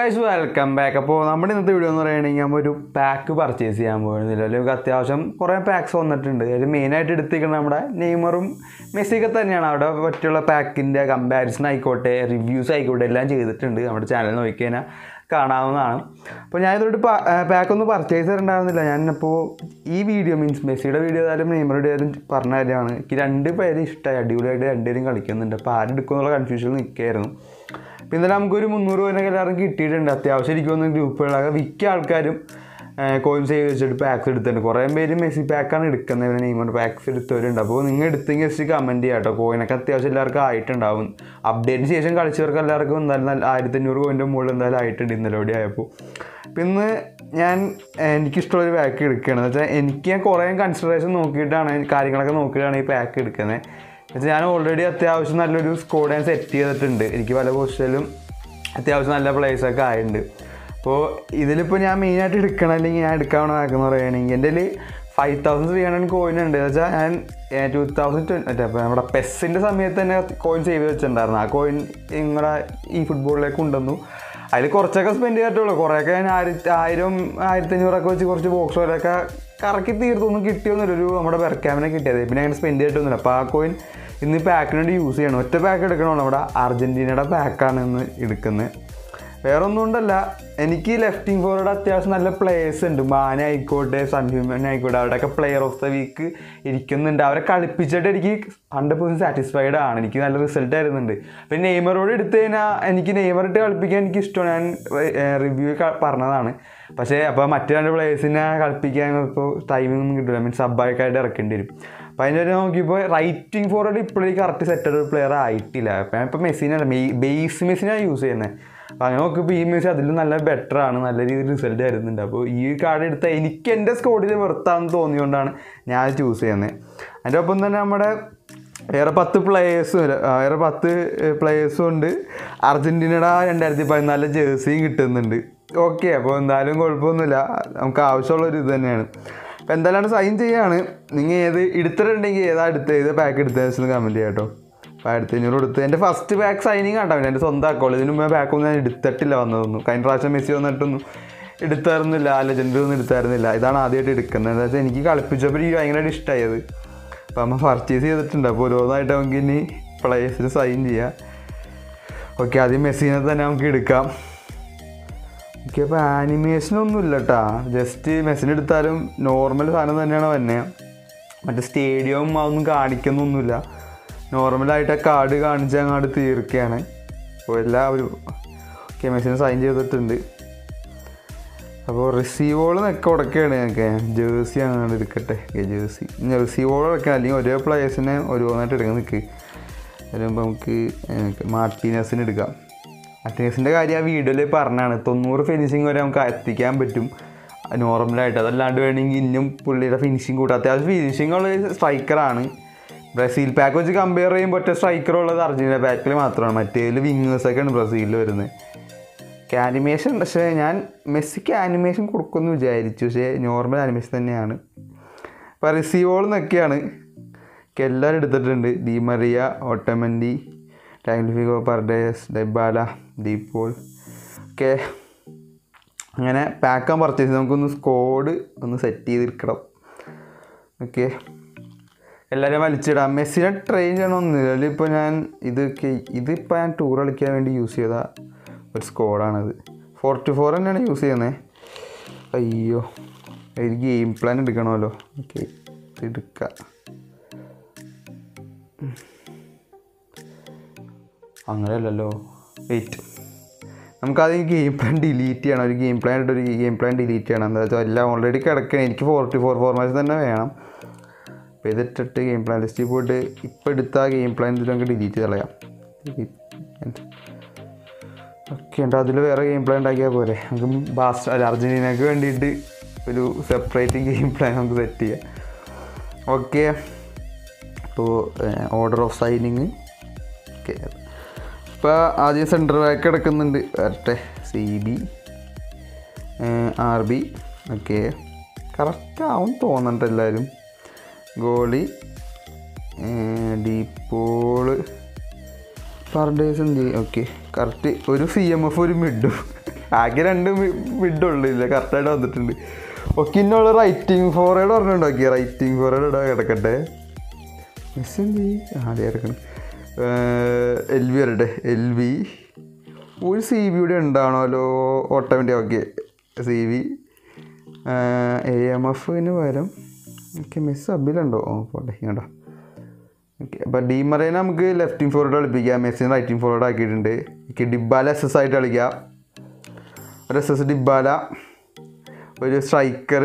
Guys welcome back അപ്പോൾ നമ്മുടെ ഇന്നത്തെ വീഡിയോ എന്ന് പറയുകയാണെങ്കിൽ നമ്മൾ ഒരു പാക്ക് പർച്ചേസ് ചെയ്യാൻ പോകുന്നില്ല അല്ലെങ്കിൽ നമുക്ക് അത്യാവശ്യം കുറേ പാക്സ് വന്നിട്ടുണ്ട് അതിൽ മെയിനായിട്ട് എടുത്തിരിക്കുന്നത് നമ്മുടെ നെയ്മറും മെസ്സിയൊക്കെ തന്നെയാണ് അവിടെ പറ്റുള്ള പാക്കിൻ്റെ കമ്പാരിസൺ ആയിക്കോട്ടെ റിവ്യൂസ് ആയിക്കോട്ടെ എല്ലാം ചെയ്തിട്ടുണ്ട് നമ്മുടെ ചാനൽ നോക്കിക്കഴിഞ്ഞാൽ കാണാവുന്നതാണ് അപ്പോൾ ഞാൻ ഇതോട്ട് പാക്ക് ഒന്നും പർച്ചേസ് ചെയ്തിട്ടുണ്ടായിരുന്നില്ല ഞാനിപ്പോൾ ഈ വീഡിയോ മീൻസ് മെസ്സിയുടെ വീഡിയോ ആയാലും നെയ്മറുടെ ആയാലും പറഞ്ഞ കാര്യമാണ് എനിക്ക് രണ്ട് പേര് ഇഷ്ടമായി അടിപൊളിയായിട്ട് രണ്ടുപേരും കളിക്കുന്നുണ്ട് അപ്പോൾ ആരെടുക്കുമെന്നുള്ള കൺഫ്യൂഷനിൽ നിൽക്കുകയായിരുന്നു പിന്നെ ഇന്നലെ നമുക്കൊരു മുന്നൂറ് രൂപ എല്ലാവർക്കും കിട്ടിയിട്ടുണ്ട് അത്യാവശ്യം എനിക്കൊന്ന് ഗ്രൂപ്പുകളൊക്കെ മിക്ക ആൾക്കാരും കോയിൻ സേവ് വെച്ചിട്ട് പാക്സ് എടുത്തിട്ടുണ്ട് കുറേ പേര് മെസ്സി പാക്കാണ് എടുക്കുന്നത് പിന്നെ നെയ്മർ പാക്സ് എടുത്തവരുണ്ട് അപ്പോൾ നിങ്ങൾ എടുത്തെങ്കിൽ ജസ്റ്റ് കമൻറ്റ് ചെയ്യാം കേട്ടോ കോയിനൊക്കെ അത്യാവശ്യം എല്ലാവർക്കും ആയിട്ടുണ്ടാവും അപ്ഡേറ്റിന് ശേഷം കളിച്ചവർക്ക് എല്ലാവർക്കും എന്തായാലും നല്ല ആയിരത്തി അഞ്ഞൂറ് കോയിൻ്റെ മുകളിൽ എന്തായാലും ആയിട്ടുണ്ട് ഇന്നലെ കൂടി ആയപ്പോൾ പിന്നെ ഞാൻ എനിക്കിഷ്ടമുള്ളൊരു പാക്ക് എടുക്കുകയാണ് എന്ന് വെച്ചാൽ എനിക്ക് ഞാൻ കുറേ കൺസിഡറേഷൻ നോക്കിയിട്ടാണ് കാര്യങ്ങളൊക്കെ നോക്കിയിട്ടാണ് ഈ പാക്ക് എടുക്കുന്നത് എന്നുവെച്ചാൽ ഞാൻ ഓൾറെഡി അത്യാവശ്യം നല്ലൊരു സ്കോഡ് ഞാൻ സെറ്റ് ചെയ്തിട്ടുണ്ട് എനിക്ക് പല പൊസിഷനിലും അത്യാവശ്യം നല്ല പ്ലേസൊക്കെ ആയിട്ടുണ്ട് അപ്പോൾ ഇതിലിപ്പോൾ ഞാൻ മെയിനായിട്ട് എടുക്കണം അല്ലെങ്കിൽ ഞാൻ എടുക്കാവുന്ന ആക്കുന്ന പറയുകയാണെങ്കിൽ എൻ്റെ കയ്യിൽ five thousand three hundred coin ഉണ്ട് എന്ന് വെച്ചാൽ ഞാൻ ടു തൗസൻഡ് ട്വൻറ്റി അപ്പോൾ നമ്മുടെ പെസ്സിൻ്റെ സമയത്ത് തന്നെ കോയിൻ സേവ് ചെയ്ത് വെച്ചിട്ടുണ്ടായിരുന്നു ആ കോയിൻ നിങ്ങളുടെ ഈ ഫുട്ബോളിലേക്ക് കൊണ്ടുവന്നു അതിൽ കുറച്ചൊക്കെ സ്പെൻഡ് ചെയ്തിട്ടുള്ളൂ കുറേയൊക്കെ ഞാൻ ആയിരത്തി ആയിരം ആയിരത്തി അഞ്ഞൂറൊക്കെ വെച്ച് കുറച്ച് ബോക്സ് വരെയൊക്കെ കറക്കി തീർത്തൊന്നും കിട്ടിയൊന്നുമില്ല ഒരു നമ്മുടെ ബെർക്കാമിനെ കിട്ടിയത് പിന്നെ അങ്ങനെ സ്പെൻഡ് ചെയ്തിട്ടൊന്നുമില്ല അപ്പോൾ ആ കോയിൻ ഇന്ന് പാക്കിന് വേണ്ടി യൂസ് ചെയ്യണം ഒറ്റ പാക്ക് എടുക്കണമല്ലോ നമ്മുടെ അർജൻറ്റീനയുടെ പാക്കാണ് ഇന്ന് എടുക്കുന്നത് വേറെ ഒന്നും കൊണ്ടല്ല എനിക്ക് ലെഫ്റ്റിംഗ് ഫോർവേഡ് അത്യാവശ്യം നല്ല പ്ലേയേഴ്സ് ഉണ്ട് മാന ആയിക്കോട്ടെ സൺഹ്യൂമൻ ആയിക്കോട്ടെ അവിടെയൊക്കെ പ്ലെയർ ഓഫ് ദ വീക്ക് ഇരിക്കുന്നുണ്ട് അവരെ കളിപ്പിച്ചിട്ട് എനിക്ക് ഹൺഡ്രഡ് പെർസെൻറ്റ് സാറ്റിസ്ഫൈഡ് ആണ് എനിക്ക് നല്ല റിസൾട്ട് ആയിരുന്നുണ്ട് പിന്നെ നെയ്മറോട് എടുത്തു കഴിഞ്ഞാൽ എനിക്ക് നെയ്മറിട്ട് കളിപ്പിക്കാൻ എനിക്ക് ഇഷ്ടമാണ് ഞാൻ റിവ്യൂ പറഞ്ഞതാണ് പക്ഷേ അപ്പോൾ മറ്റു രണ്ട് പ്ലേയേഴ്സിനെ കളിപ്പിക്കാൻ ഇപ്പോൾ ടൈമിംഗ് ഒന്നും കിട്ടില്ല മീൻസ് സബ്ബായിക്കായിട്ട് ഇറക്കേണ്ടി വരും അപ്പോൾ അതിൻ്റെ നോക്കിയപ്പോൾ റൈറ്റിംഗ് ഫോർവേഡ് ഇപ്പോഴും കറക്റ്റ് സെറ്റഡ് പ്ലെയർ ആയിട്ടില്ല അപ്പോൾ ഞാൻ ഇപ്പോൾ മെസ്സിനാണ് ബേസ് മെസ്സിനാണ് യൂസ് ചെയ്യുന്നത് അപ്പോൾ അങ്ങനെ നോക്കുമ്പോൾ ഈ മെസ്സി അതിലും നല്ല ബെറ്റർ ആണ് നല്ല രീതിയിൽ റിസൾട്ട് വരുന്നുണ്ട് അപ്പോൾ ഈ കാർഡ് എടുത്താൽ എനിക്ക് എൻ്റെ സ്കോഡിൽ വെറുത്താന്ന് തോന്നിയുകൊണ്ടാണ് ഞാൻ ചൂസ് ചെയ്യുന്നത് അതിൻ്റെ ഒപ്പം തന്നെ നമ്മുടെ വേറെ പത്ത് പ്ലേയേഴ്സും വേറെ പത്ത് പ്ലേയേഴ്സും ഉണ്ട് അർജൻറ്റീനയുടെ രണ്ടായിരത്തി പതിനാലിലെ ജേഴ്സിയും കിട്ടുന്നുണ്ട് ഓക്കെ അപ്പോൾ എന്തായാലും കുഴപ്പമൊന്നുമില്ല നമുക്ക് ആവശ്യമുള്ളൊരു ഇത് തന്നെയാണ് അപ്പോൾ എന്തായാലും സൈൻ ചെയ്യാണ് നിങ്ങൾ ഏത് എടുത്തിട്ടുണ്ടെങ്കിൽ ഏതാ എടുത്ത് ഏത് പാക്ക് എടുത്തതെന്ന് വെച്ചാൽ കമൻറ്റ് ചെയ്യാം കേട്ടോ അപ്പോൾ ആയിരത്തി അഞ്ഞൂറ് കൊടുത്ത് എൻ്റെ ഫസ്റ്റ് ബാക്ക് സൈനിങ് കണ്ടോ എൻ്റെ സ്വന്തം അക്കൗണ്ട് ഇതിന് മുമ്പേ ബാക്കൊന്നും ഞാൻ എടുത്തിട്ടില്ല വന്നതൊന്നും കഴിഞ്ഞ പ്രാവശ്യം മെസ്സി വന്നിട്ടൊന്നും എടുത്തായിരുന്നില്ല ലെജൻഡ് ഒന്നും എടുത്തായിരുന്നില്ല ഇതാണ് ആദ്യമായിട്ട് എടുക്കുന്നത് എന്താ വെച്ചാൽ എനിക്ക് കളിപ്പിച്ചപ്പോൾ എനിക്ക് ഭയങ്കരമായിട്ട് ഇഷ്ടമായത് അപ്പോൾ നമ്മൾ പർച്ചേസ് ചെയ്തിട്ടുണ്ട് അപ്പോൾ ഓരോന്നായിട്ട് നമുക്ക് ഇനി പ്ലേയേഴ്സിന് സൈൻ ചെയ്യാം ഓക്കെ ആദ്യം മെസ്സിനെ തന്നെ നമുക്ക് എടുക്കാം ഓക്കെ അപ്പോൾ ആനിമേഷനൊന്നും ഇല്ല കേട്ടാ ജസ്റ്റ് മെസ്സിന് എടുത്താലും നോർമൽ സാധനം തന്നെയാണ് തന്നെ മറ്റേ സ്റ്റേഡിയവും അതൊന്നും കാണിക്കുന്നൊന്നുമില്ല നോർമലായിട്ട് ആ കാർഡ് കാണിച്ച് അങ്ങോട്ട് തീർക്കുകയാണ് അപ്പോൾ എല്ലാവരും ഓക്കെ മെസ്സിന് സൈൻ ചെയ്തിട്ടുണ്ട് അപ്പോൾ റിസീവോൾ ഒക്കെ ഉടക്കുകയാണ് ഞങ്ങൾക്ക് ജേഴ്സി അങ്ങോട്ട് എടുക്കട്ടെ ജേഴ്സി റിസീവോൾ ഉടക്കണം അല്ലെങ്കിൽ ഒരേ പ്ലേയേഴ്സിനെ ഓരോന്നായിട്ട് എടുക്കാൻ നിൽക്ക് വരുമ്പോൾ നമുക്ക് മാർട്ടീനസിന് എടുക്കാം മാർട്ടീനസിൻ്റെ കാര്യം ആ വീഡിയോയിൽ പറഞ്ഞാണ് തൊണ്ണൂറ് ഫിനിഷിങ് വരെ നമുക്ക് എത്തിക്കാൻ പറ്റും നോർമലായിട്ട് അതല്ലാണ്ട് വേണമെങ്കിൽ ഇന്നും പുള്ളിയുടെ ഫിനിഷിങ് കൂട്ടും അത്യാവശ്യം ഫിനിഷിംഗ് ഉള്ള സ്ട്രൈക്കറാണ് ബ്രസീൽ പാക്ക് വെച്ച് കമ്പയർ ചെയ്യുമ്പോൾ ഒറ്റ സ്ട്രൈക്കർ ഉള്ളത് അർജൻറ്റീന പാക്കിൽ മാത്രമാണ് മറ്റേതിൽ വിങ്ങേഴ്സൊക്കെയാണ് ബ്രസീലിൽ വരുന്നത് ആനിമേഷൻ പക്ഷേ ഞാൻ മെസ്സിക്ക് ആനിമേഷൻ കൊടുക്കുമെന്ന് വിചാരിച്ചു പക്ഷേ നോർമൽ ആനിമേഷൻ തന്നെയാണ് അപ്പോൾ റിസീവോൾ എന്നൊക്കെയാണ് എല്ലാവരും എടുത്തിട്ടുണ്ട് ഡിമറിയ ഓട്ടോമൻഡി ടാഗ്ലിഫിഗോ പർഡേസ് ഡെബാല ദീപോൾ ഒക്കെ അങ്ങനെ പാക്കാൻ പർച്ചേസ് നമുക്കൊന്ന് സ്കോഡ് ഒന്ന് സെറ്റ് ചെയ്തിരിക്കണം ഓക്കെ എല്ലാവരും വലിച്ചിടാം മെസ്സിനെ ട്രെയിൻ ചെയ്യണമെന്നില്ല ഇപ്പോൾ ഞാൻ ഇതൊക്കെ ഇതിപ്പോൾ ഞാൻ ടൂർ കളിക്കാൻ വേണ്ടി യൂസ് ചെയ്ത ഒരു സ്കോഡാണിത് ഫോർട്ടി ഫോർ തന്നെയാണ് യൂസ് ചെയ്യുന്നത് അയ്യോ ഒരു ഗെയിം പ്ലാൻ എടുക്കണമല്ലോ ഓക്കെ എടുക്കാം അങ്ങനെയല്ലല്ലോ വെയിറ്റ് നമുക്കാദ്യം ഗെയിം പ്ലാൻ ഡിലീറ്റ് ചെയ്യണം ഒരു ഗെയിം പ്ലാൻ ആയിട്ട് ഒരു ഗെയിം പ്ലാൻ ഡിലീറ്റ് ചെയ്യണം എന്താ വെച്ചാൽ എല്ലാം ഓൾറെഡി കിടക്കണം എനിക്ക് ഫോർട്ടി ഫോർ ഫോർമാറ്റ്സ് തന്നെ വേണം അപ്പോൾ ഇതിട്ടിട്ട് ഗെയിം പ്ലാൻ ലിസ്റ്റിൽ പോയിട്ട് ഇപ്പോൾ എടുത്ത ഗെയിം പ്ലാൻ ഇതിൽ നമുക്ക് ഡിലീറ്റ് കളയാം ഓക്കെ ഉണ്ട് അതിൽ വേറെ ഗെയിം പ്ലാൻ ഉണ്ടാക്കിയാൽ പോരെ നമുക്ക് ബാസ് അല്ല അർജൻറ്റീനക്ക് വേണ്ടിയിട്ട് ഒരു സെപ്പറേറ്റ് ഗെയിം പ്ലാൻ നമുക്ക് സെറ്റ് ചെയ്യാം ഓക്കെ അപ്പോൾ ഓർഡർ ഓഫ് സൈനിങ് ഓക്കെ ഇപ്പോൾ ആദ്യം സെൻറ്റർ ബാക്ക് എടുക്കുന്നുണ്ട് വരട്ടെ C B R B okay correct ആവും തോന്നുന്നുണ്ട് എല്ലാവരും ഗോളി ഡീപ്പോള് പർഡേസ് എന്ത് ചെയ്യും ഓക്കെ കറക്റ്റ് ഒരു സി എം എഫ് ഒരു മിഡും ആകെ രണ്ട് വിഡുള്ളൂ ഇല്ല കറക്റ്റായിട്ട് വന്നിട്ടുണ്ട് ഓക്കെ ഇന്നുള്ള റൈറ്റിംഗ് ഫോർവേഡ് പറഞ്ഞിട്ടുണ്ടാക്കി റൈറ്റിംഗ് ഫോർവേഡ് ഇവിടെ കിടക്കട്ടെ മെസ്സി എന്ത് ചെയ്യും? ആ, അതെ കിടക്കണം എൽ വി വരട്ടെ എൽ വി ഒരു സി വിയുടെ ഉണ്ടാവണമല്ലോ automatic okay C V A M എഫിന് പകരം ഓക്കെ മെസ്സി സബിലുണ്ടോ ഓ പോട്ടെ ഇങ്ങോട്ടോ ഓക്കെ അപ്പോൾ ഡീമറേനെ നമുക്ക് ലെഫ്റ്റിംഗ് ഫോർവേഡ് കളിപ്പിക്കാം മെസ്സിനെ റൈറ്റിംഗ് ഫോർവേഡ് ആക്കിയിട്ടുണ്ട് ഓക്കെ ഡിബാല എസ് എസ് ആയിട്ട് കളിക്കാം ഒരു എസ് എസ് ഡിബാല ഒരു striker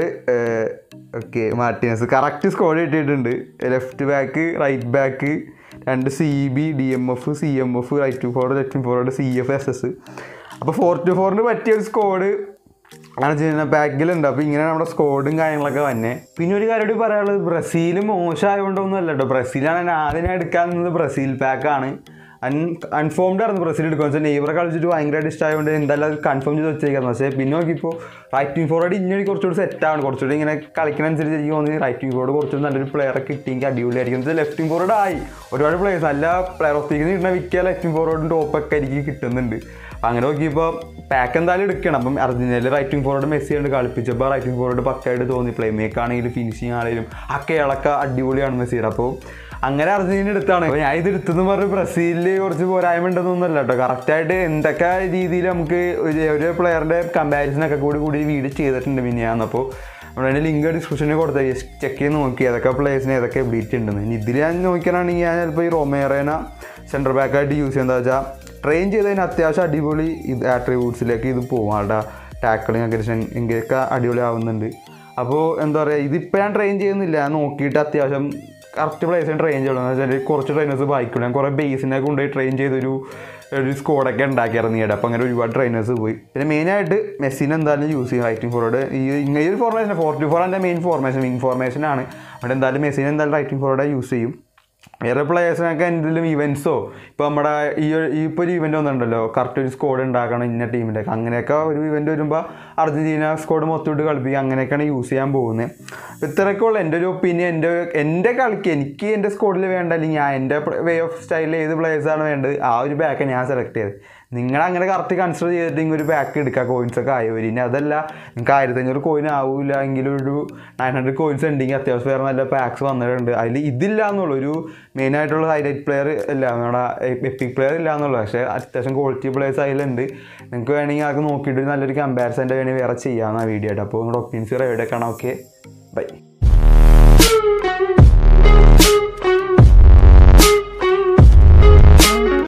okay Martinez correct score കിട്ടിയിട്ടുണ്ട് ലെഫ്റ്റ് ബാക്ക് റൈറ്റ് ബാക്ക് രണ്ട് C B D M F C M F right forward left forward C F S S അപ്പോൾ four two ഫോറിന് പറ്റിയ ഒരു സ്കോഡ് അങ്ങനെ ചെയ്യുന്ന ബാക്കിലുണ്ട് അപ്പോൾ ഇങ്ങനെ നമ്മുടെ സ്കോഡും കാര്യങ്ങളൊക്കെ വന്നെ പിന്നെ ഒരു കാര്യം കൂടി പറയാനുള്ളത് ബ്രസീൽ മോശമായതുകൊണ്ടൊന്നും അല്ല കേട്ടോ ബ്രസീലാണ് ഞാൻ ആദ്യം ഞാൻ എടുക്കാൻ നിന്നത് ബ്രസീൽ പാക്കാണ് അൺ അൺഫോംഡ് ആയിരുന്നു ബ്രസീൽ എടുക്കുക വെച്ചാൽ നെയ്ബറെ കളിച്ചിട്ട് ഭയങ്കരമായിട്ട് ഇഷ്ടമായതുകൊണ്ട് എന്തായാലും കൺഫേം ചെയ്ത് വെച്ചേക്കുന്നത് പക്ഷേ പിന്നെ നോക്കിയപ്പോൾ റൈറ്റിംഗ് ഫോർവേഡ് ഇനി കുറച്ചുകൂടി സെറ്റാണ് കുറച്ചുകൂടി ഇങ്ങനെ കളിക്കണനുസരിച്ച് എനിക്ക് തോന്നി റൈറ്റിംഗ് ഫോർവേഡ് കുറച്ചുകൂടി നല്ലൊരു പ്ലെയറെ കിട്ടിയെങ്കിൽ അടിപൊളിയായിരിക്കും എന്ന് ലെഫ്റ്റിംഗ് ഫോർവേഡ് ആയി ഒരുപാട് പ്ലേയേഴ്സ് നല്ല പ്ലെയർ ഓഫ് ദീക്ക് കിട്ടുന്ന വിൽക്കുക ലെഫ്റ്റിംഗ് ഫോർവേഡും ടോപ്പൊക്കെ എനിക്ക് കിട്ടുന്നുണ്ട് അപ്പം അങ്ങനെ നോക്കിയപ്പോൾ പാക്ക് എന്തായാലും എടുക്കണം അപ്പം അർജന്റീനയിൽ റൈറ്റിംഗ് ഫോർവേഡ് മെസ്സി കൊണ്ട് കളിപ്പിച്ചപ്പോൾ റൈറ്റിംഗ് ഫോർവേഡ് പക്കായിട്ട് തോന്നി പ്ലേ മേക്ക് ആണെങ്കിലും ഫിനിഷിങ് ആണെങ്കിലും ആ കേളൊക്കെ അടിപൊളിയാണ് മെസ്സിയുടെ അപ്പോൾ അങ്ങനെ അർജന്റീന എടുത്താണ് അപ്പോൾ ഞാൻ ഇത് എടുത്തെന്ന് പറഞ്ഞ് ബ്രസീലിൽ കുറച്ച് പോരായ്മ ഉണ്ടെന്നൊന്നുമല്ല കേട്ടോ കറക്റ്റായിട്ട് എന്തൊക്കെ രീതിയിൽ നമുക്ക് ഒരു ഒരു പ്ലെയറിൻ്റെ കമ്പാരിസനൊക്കെ കൂടി കൂടി വീഡിയോ ചെയ്തിട്ടുണ്ട് പിന്നെ ഞാൻ അപ്പോൾ നമ്മുടെ ലിങ്ക് ഡിസ്ക്രിപ്ഷനിൽ കൊടുത്ത ചെക്ക് ചെയ്ത് നോക്കി ഏതൊക്കെ പ്ലേയേഴ്സിന് ഏതൊക്കെ എബിലിറ്റി ഉണ്ടെന്ന് ഇനി ഇതിൽ ഞാൻ നോക്കിയാണെങ്കിൽ ഞാൻ ചിലപ്പോൾ ഈ റൊമേറേന സെൻറ്റർ ബാക്കായിട്ട് യൂസ് ചെയ്യുന്നത് വെച്ചാൽ ട്രെയിൻ ചെയ്തതിന് അത്യാവശ്യം അടിപൊളി ഇത് ആട്രിബ്യൂട്ട്സിലേക്ക് ഇത് പോകും ആളുടെ ടാക്കിളിങ് അഗ്രഷൻ എങ്കിലൊക്കെ അടിപൊളി ആവുന്നുണ്ട് അപ്പോൾ എന്താ പറയുക ഇതിപ്പോൾ ഞാൻ ട്രെയിൻ ചെയ്യുന്നില്ല ഞാൻ നോക്കിയിട്ട് അത്യാവശ്യം കറക്റ്റ് പ്ലേസിന് ട്രെയിൻ ചെയ്യണം എന്ന് വെച്ചാൽ കുറച്ച് ട്രെയിനേഴ്സ് ബായിക്കുള്ളൂ ഞാൻ കുറേ ബേസിനെ കൊണ്ടുപോയി ട്രെയിൻ ചെയ്തൊരു ഒരു സ്കോഡൊക്കെ ഉണ്ടാക്കിയായിരുന്നു ഈയിടെ അപ്പോൾ അങ്ങനെ ഒരുപാട് ട്രെയിനേഴ്സ് പോയി പിന്നെ മെയിനായിട്ട് മെസ്സിനെ എന്തായാലും യൂസ് ചെയ്യും റൈറ്റിംഗ് ഫോർവേഡ് ഈ ഇങ്ങനെ ഒരു ഫോർമേഷൻ ഫോർട്ടി ഫോർ എൻ്റെ മെയിൻ ഫോർമേഷൻ വിങ് ഫോർമേഷൻ ആണ് അവിടെ എന്തായാലും മെസ്സിനെ എന്തായാലും റൈറ്റിംഗ് ഫോർവേഡ് യൂസ് ചെയ്യും വേറെ പ്ലേയേഴ്സിനൊക്കെ എന്തെങ്കിലും ഇവൻസോ ഇപ്പോൾ നമ്മുടെ ഈ ഒരു ഈ ഇപ്പോൾ ഒരു ഇവൻ്റ് വന്നിട്ടുണ്ടല്ലോ കറക്റ്റ് ഒരു സ്കോഡ് ഉണ്ടാക്കണം ഇന്ന ടീമിൻ്റെ അങ്ങനെയൊക്കെ ഒരു ഇവൻ്റ് വരുമ്പോൾ അർജൻറ്റീന സ്കോഡ് മൊത്തം ഇട്ട് കളിപ്പിക്കുക അങ്ങനെയൊക്കെയാണ് യൂസ് ചെയ്യാൻ പോകുന്നത് ഇത്രയൊക്കെ ഉള്ള എൻ്റെ ഒരു ഒപ്പീനിയൻ എൻ്റെ എൻ്റെ കളിക്ക് എനിക്ക് എൻ്റെ സ്കോഡിൽ വേണ്ട അല്ലെങ്കിൽ ഞാൻ എൻ്റെ വേ ഓഫ് സ്റ്റൈലിൽ ഏത് പ്ലേയേഴ്സാണ് വേണ്ടത് ആ ഒരു ബാക്ക് ഞാൻ സെലക്ട് ചെയ്തത് നിങ്ങൾ അങ്ങനെ കറക്റ്റ് കൺസിഡർ ചെയ്തിട്ട് ഇങ്ങനെ ഒരു ബാക്ക് എടുക്കുക കോയിൻസ് ഒക്കെ ആയി വരും ഇനി അതല്ല നിങ്ങൾക്ക് ആയിരത്തഞ്ഞൂറ് കോയിൻ ആവില്ല എങ്കിലും ഒരു നയൻ ഹൺഡ്രഡ് കോയിൻസ് ഉണ്ടെങ്കിൽ അത്യാവശ്യം വേറെ നല്ല പാക്സ് വന്നിട്ടുണ്ട് അതിൽ ഇതില്ല എന്നുള്ളൂ ഒരു മെയിൻ ആയിട്ടുള്ള ഹൈലൈറ്റ് പ്ലെയർ ഇല്ല നമ്മുടെ എപ്പിക് പ്ലെയർ ഇല്ല എന്നുള്ളൂ പക്ഷേ അത്യാവശ്യം ക്വാളിറ്റി പ്ലേയേഴ്സ് അതിലുണ്ട് നിങ്ങൾക്ക് വേണമെങ്കിൽ അതൊക്കെ നോക്കിയിട്ട് നല്ലൊരു കമ്പാരിസൻ്റെ വേണമെങ്കിൽ വേറെ ചെയ്യാവുന്ന വീഡിയോ ആയിട്ട് അപ്പോൾ നിങ്ങളുടെ ഒപ്പീനിയൻസ് എവിടെ കാണാം ഓക്കെ ബൈ